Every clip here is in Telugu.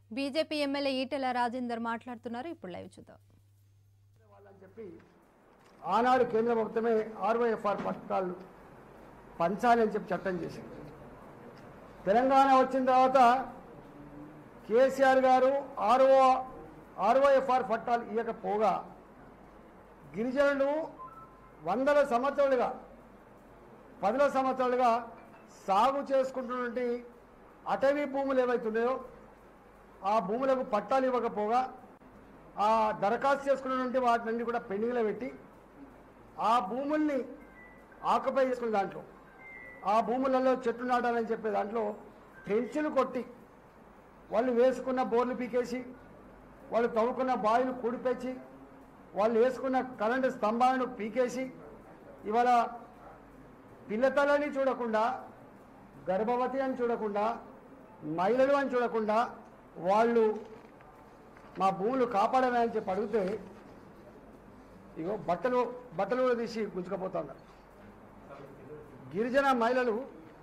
బీజేపీ ఎమ్మెల్యే ఈటెల రాజేందర్ మాట్లాడుతున్నారు ఇప్పుడు లైవ్ చూద్దాం వాళ్ళని చెప్పి ఆనాడు కేంద్ర ప్రభుత్వమే ఆర్వైఎఫ్ఆర్ పథకాలు పంచాలి అని చెప్పి చట్టం చేసింది తెలంగాణ వచ్చిన తర్వాత కేసీఆర్ గారు ఆర్ఓ ఆర్ఓఎఫ్ఆర్ పట్టాలు ఇవ్వకపోగా గిరిజనులు వందల సంవత్సరాలుగా పదుల సంవత్సరాలుగా సాగు చేసుకుంటున్నటువంటి అటవీ భూములు ఏవైతున్నాయో ఆ భూములకు పట్టాలు ఇవ్వకపోగా ఆ దరఖాస్తు చేసుకున్నటువంటి వాటిని కూడా పెండింగ్లో పెట్టి ఆ భూముల్ని ఆక్యుపై చేసుకునే దాంట్లో ఆ భూములలో చెట్లు నాటాలని చెప్పే దాంట్లో ట్రెంచులు కొట్టి వాళ్ళు వేసుకున్న బోర్లు పీకేసి వాళ్ళు తవ్వుకున్న బావిలు కూడిపేసి వాళ్ళు వేసుకున్న కరెంటు స్తంభాలను పీకేసి ఇవాళ పిల్లతలని చూడకుండా గర్భవతి అని చూడకుండా మహిళలు అని చూడకుండా వాళ్ళు మా భూములు కాపాడమే అని చెప్పి అడిగితే ఇగో బట్టలు బట్టలు కూడా తీసి గుంజుకపోతున్నారు గిరిజన మహిళలు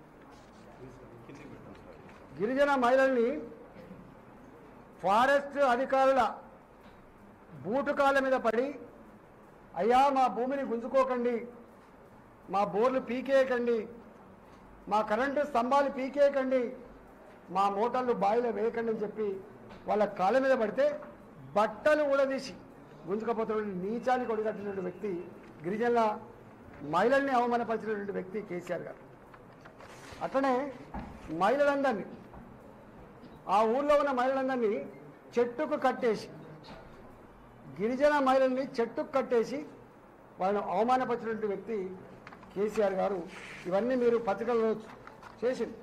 గిరిజన మహిళల్ని ఫారెస్ట్ అధికారుల బూటుకాల మీద పడి అయ్యా మా భూమిని గుంజుకోకండి మా బోర్లు పీకేయకండి మా కరెంటు స్తంభాలు పీకేయకండి మా మోటార్లు బావిలో వేయకండి అని చెప్పి వాళ్ళ కాళ్ళ మీద పడితే బట్టలు ఊడదీసి గుంజుకపోతున్న నీచానికి ఒడిగట్టినటువంటి వ్యక్తి గిరిజనుల మహిళల్ని అవమానపరిచినటువంటి వ్యక్తి కేసీఆర్ గారు అట్లనే మహిళలందరినీ ఆ ఊర్లో ఉన్న మహిళలందరినీ చెట్టుకు కట్టేసి గిరిజన మహిళల్ని చెట్టుకు కట్టేసి వాళ్ళని అవమానపరిచినటువంటి వ్యక్తి కేసీఆర్ గారు ఇవన్నీ మీరు పత్రికల్లో చేసింది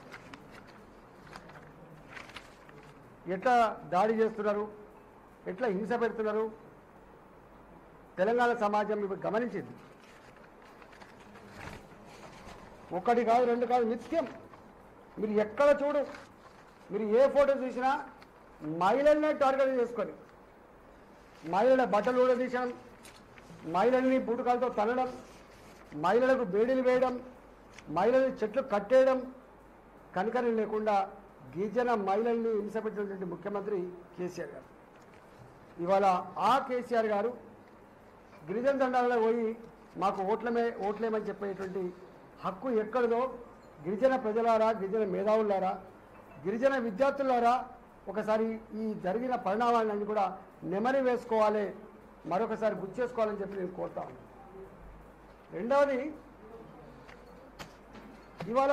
ఎట్లా దాడి చేస్తున్నారు ఎట్లా హింస పెడుతున్నారు తెలంగాణ సమాజం ఇప్పుడు గమనించింది ఒకటి కాదు రెండు కాదు నిత్యం మీరు ఎక్కడ చూడు మీరు ఏ ఫోటో చూసినా మహిళల్నే టార్గెట్ చేసుకొని మహిళల బట్టలు కూడా తీసడం మహిళల్ని బుటకాలతో తనడం మహిళలకు బేడీలు వేయడం మహిళల్ని చెట్లు కట్టేయడం కనికరం లేకుండా గిరిజన మహిళల్ని హింసపెట్టినటువంటి ముఖ్యమంత్రి కేసీఆర్ గారు ఇవాళ ఆ కేసీఆర్ గారు గిరిజన దండాలలో పోయి మాకు ఓట్లమే ఓట్లేమని చెప్పేటువంటి హక్కు ఎక్కడిదో గిరిజన ప్రజలారా గిరిజన మేధావులారా గిరిజన విద్యార్థులారా ఒకసారి ఈ జరిగిన పరిణామాలన్నీ కూడా నెమరి వేసుకోవాలి మరొకసారి గుర్తు చేసుకోవాలని చెప్పి నేను కోరుతా ఉన్నాను రెండవది ఇవాళ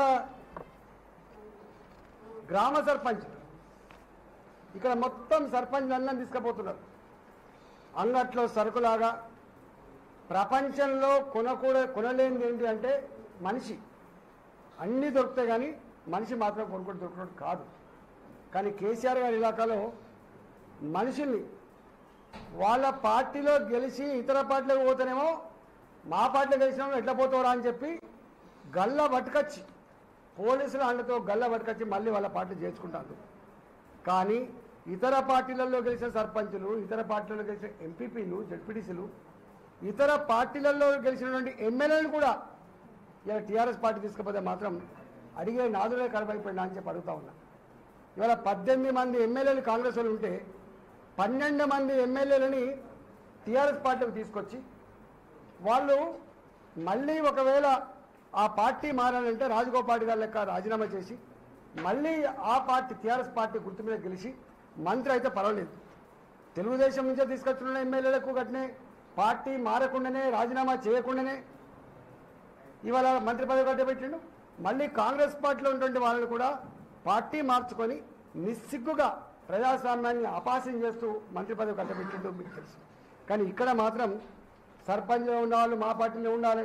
గ్రామ సర్పంచ్ ఇక్కడ మొత్తం సర్పంచ్ అన్నం తీసుకుపోతున్నారు అంగట్లో సరుకులాగా ప్రపంచంలో కొనకూడ కొనలేనిది ఏంటి అంటే మనిషి అన్నీ దొరుకుతాయి కానీ మనిషి మాత్రం కొనుక్కొని దొరకడం కాదు కానీ కేసీఆర్ గారి ఇలాకాలో మనుషుల్ని వాళ్ళ పార్టీలో గెలిచి ఇతర పార్టీలకు పోతేనేమో మా పార్టీలో గెలిచిన ఎట్లా పోతారా అని చెప్పి గల్ల పట్టుకొచ్చి పోలీసుల అండతో గల్ల పట్టుకొచ్చి మళ్ళీ వాళ్ళ పార్టీ చేర్చుకుంటారు కానీ ఇతర పార్టీలలో గెలిచిన సర్పంచులు ఇతర పార్టీలలో గెలిచిన ఎంపీపీలు జడ్పీటీసీలు ఇతర పార్టీలలో గెలిచినటువంటి ఎమ్మెల్యేలు కూడా ఇలా టీఆర్ఎస్ పార్టీ తీసుకపోతే మాత్రం అడిగే నాదులే కరువైపోయినా అని చెప్పి అడుగుతా ఉన్నా ఇవాళ పద్దెనిమిది మంది ఎమ్మెల్యేలు కాంగ్రెస్ వాళ్ళు ఉంటే పన్నెండు మంది ఎమ్మెల్యేలని టీఆర్ఎస్ పార్టీకి తీసుకొచ్చి వాళ్ళు మళ్ళీ ఒకవేళ ఆ పార్టీ మారాలంటే రాజగోపాల్ గారి లెక్క రాజీనామా చేసి మళ్ళీ ఆ పార్టీ టీఆర్ఎస్ పార్టీ గుర్తు మీద గెలిచి మంత్రి అయితే పర్వాలేదు తెలుగుదేశం నుంచే తీసుకొచ్చిన ఎమ్మెల్యేలకు గట్నే పార్టీ మారకుండానే రాజీనామా చేయకుండానే ఇవాళ మంత్రి పదవి కట్టబెట్టిండు మళ్ళీ కాంగ్రెస్ పార్టీలో ఉన్నటువంటి వాళ్ళని కూడా పార్టీ మార్చుకొని నిస్సిగ్గుగా ప్రజాస్వామ్యాన్ని అపాసం చేస్తూ మంత్రి పదవి కట్టబెట్టిండు మీకు తెలుసు కానీ ఇక్కడ మాత్రం సర్పంచ్లో ఉన్న వాళ్ళు మా పార్టీలో ఉండాలి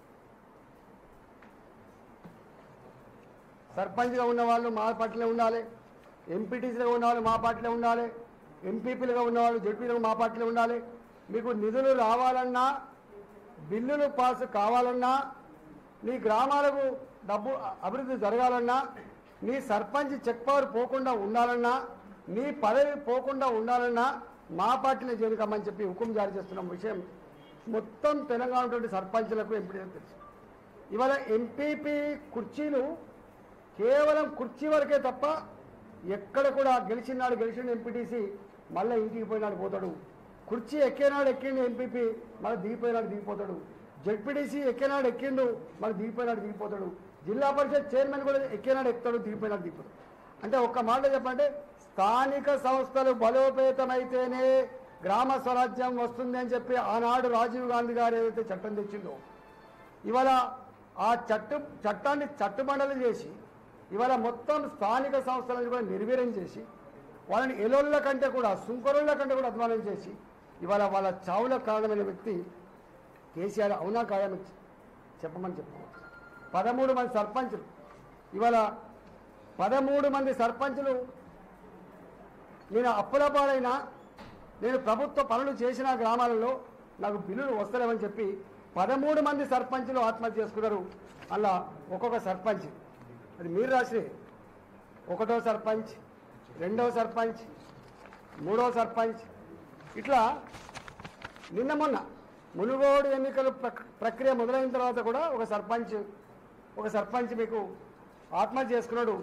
సర్పంచ్గా ఉన్న వాళ్ళు మా పార్టీలో ఉండాలి ఎంపీటీసీగా ఉన్న వాళ్ళు మా పార్టీలో ఉండాలి ఎంపీపీలుగా ఉన్నవాళ్ళు జడ్పీలుగా మా పార్టీలో ఉండాలి మీకు నిధులు రావాలన్నా బిల్లులు పాస్ కావాలన్నా నీ గ్రామాలకు డబ్బు అభివృద్ధి జరగాలన్నా నీ సర్పంచ్ చెక్ పవర్ పోకుండా ఉండాలన్నా నీ పదవి పోకుండా ఉండాలన్నా మా పార్టీలో చేరుకమ్మని చెప్పి హుకుం జారీ చేస్తున్న విషయం మొత్తం తెలంగాణ ఉన్నటువంటి సర్పంచ్లకు ఎంపీలకు తెలుసు ఇవాళ ఎంపీపీ కుర్చీలు కేవలం కుర్చీ వరకే తప్ప ఎక్కడ కూడా గెలిచినాడు గెలిచిన ఎంపీటీసీ మళ్ళీ ఇంటికి పోయినాడు పోతాడు కుర్చీ ఎక్కేనాడు ఎక్కిండు ఎంపీపీ మళ్ళీ దిగిపోయినాడు దిగిపోతాడు జడ్పీటీసీ ఎక్కేనాడు ఎక్కిండు మళ్ళీ దిగిపోయినాడు దిగిపోతాడు జిల్లా పరిషత్ చైర్మన్ కూడా ఎక్కేనాడు ఎక్కుతాడు దిగిపోయినాడు దిగిపోతాడు అంటే ఒక్క మాట చెప్పంటే స్థానిక సంస్థలు బలోపేతమైతేనే గ్రామ స్వరాజ్యం వస్తుంది అని చెప్పి ఆనాడు రాజీవ్ గాంధీ గారు ఏదైతే చట్టం తెచ్చిందో ఇవాళ ఆ చట్టు చట్టాన్ని చట్టుబండలు చేసి ఇవాళ మొత్తం స్థానిక సంస్థలను కూడా నిర్వీర్యం చేసి వాళ్ళని ఎలోళ్ళ కంటే కూడా సుంకరుల కంటే కూడా అధ్వానం చేసి ఇవాళ వాళ్ళ చావులకు కారణమైన వ్యక్తి కేసీఆర్ అవునా కాదని చెప్పమని చెప్పుకోవచ్చు పదమూడు మంది సర్పంచులు ఇవాళ పదమూడు మంది సర్పంచులు నేను అప్పుల పాలైనా నేను ప్రభుత్వ పనులు చేసిన గ్రామాలలో నాకు బిల్లులు వస్తలేవని చెప్పి పదమూడు మంది సర్పంచులు ఆత్మహత్య చేసుకున్నారు అలా ఒక్కొక్క సర్పంచ్ అది మీరు రాసి ఒకటో సర్పంచ్ రెండో సర్పంచ్ మూడో సర్పంచ్ ఇట్లా నిన్న మొన్న మునుగోడు ఎన్నికలు ప్రక్- ప్రక్రియ మొదలైన తర్వాత కూడా ఒక సర్పంచ్ ఒక సర్పంచ్ మీకు ఆత్మహత్య చేసుకున్నాడు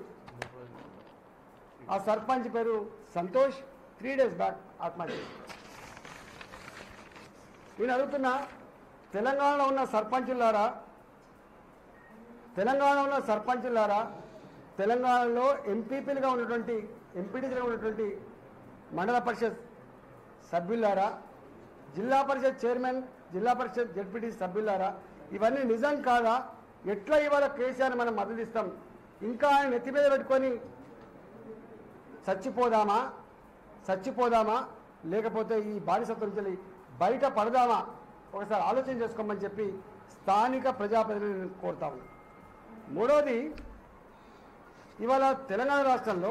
ఆ సర్పంచ్ పేరు సంతోష్ త్రీ డేస్ బ్యాక్ ఆత్మహత్య చేసుకున్నాడు. నేను అడుగుతున్నా తెలంగాణలో ఉన్న సర్పంచులారా తెలంగాణలో ఉన్న సర్పంచులారా తెలంగాణలో ఎంపీపీలుగా ఉన్నటువంటి ఎంపీటీలుగా ఉన్నటువంటి మండల పరిషత్ సభ్యులారా జిల్లా పరిషత్ చైర్మన్ జిల్లా పరిషత్ జడ్పీటీ సభ్యులారా ఇవన్నీ నిజం కాదా ఎట్లా ఇవాళ కేసీఆర్ మనం మద్దతు ఇస్తాం ఇంకా ఆయన నెత్తి మీద పెట్టుకొని చచ్చిపోదామా చచ్చిపోదామా లేకపోతే ఈ బానిసత్వం నుంచి బయట పడదామా ఒకసారి ఆలోచన చేసుకోమని చెప్పి స్థానిక ప్రజాప్రతినిధులను కోరుతా ఉన్నాను మూడోది ఇవాళ తెలంగాణ రాష్ట్రంలో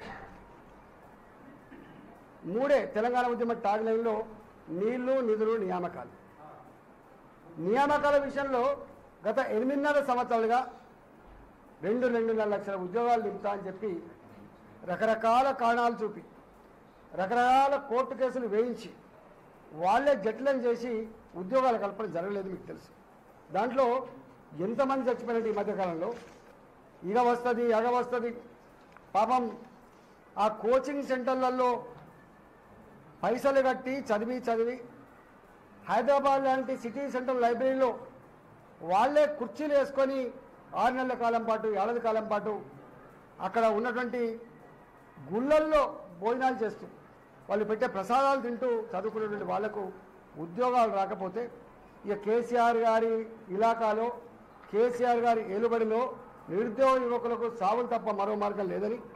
మూడే తెలంగాణ ఉద్యమ టాగ్ లైన్లో నీళ్లు నిధులు నియామకాలు నియామకాల విషయంలో గత ఎనిమిదిన్నర సంవత్సరాలుగా రెండు రెండున్నర లక్షల ఉద్యోగాలు నింపుతా అని చెప్పి రకరకాల కారణాలు చూపి రకరకాల కోర్టు కేసులు వేయించి వాళ్ళే జట్లను చేసి ఉద్యోగాల కల్పన జరగలేదు మీకు తెలుసు దాంట్లో ఎంతమంది చచ్చిపోయినట్టు ఈ మధ్యకాలంలో ఇగ వస్తుంది అగ వస్తుంది పాపం ఆ కోచింగ్ సెంటర్లలో పైసలు కట్టి చదివి చదివి హైదరాబాద్ లాంటి సిటీ సెంటర్ లైబ్రరీలో వాళ్ళే కుర్చీలు వేసుకొని ఆరు నెలల కాలం పాటు ఏడాది కాలం పాటు అక్కడ ఉన్నటువంటి గుళ్ళల్లో భోజనాలు చేస్తూ వాళ్ళు పెట్టే ప్రసాదాలు తింటూ చదువుకున్నటువంటి వాళ్లకు ఉద్యోగాలు రాకపోతే ఇక కేసీఆర్ గారి ఇలాకాలో కేసీఆర్ గారి ఏలుబడిలో నిరుద్యోగ యువకులకు సావులు తప్ప మరో మార్గం లేదని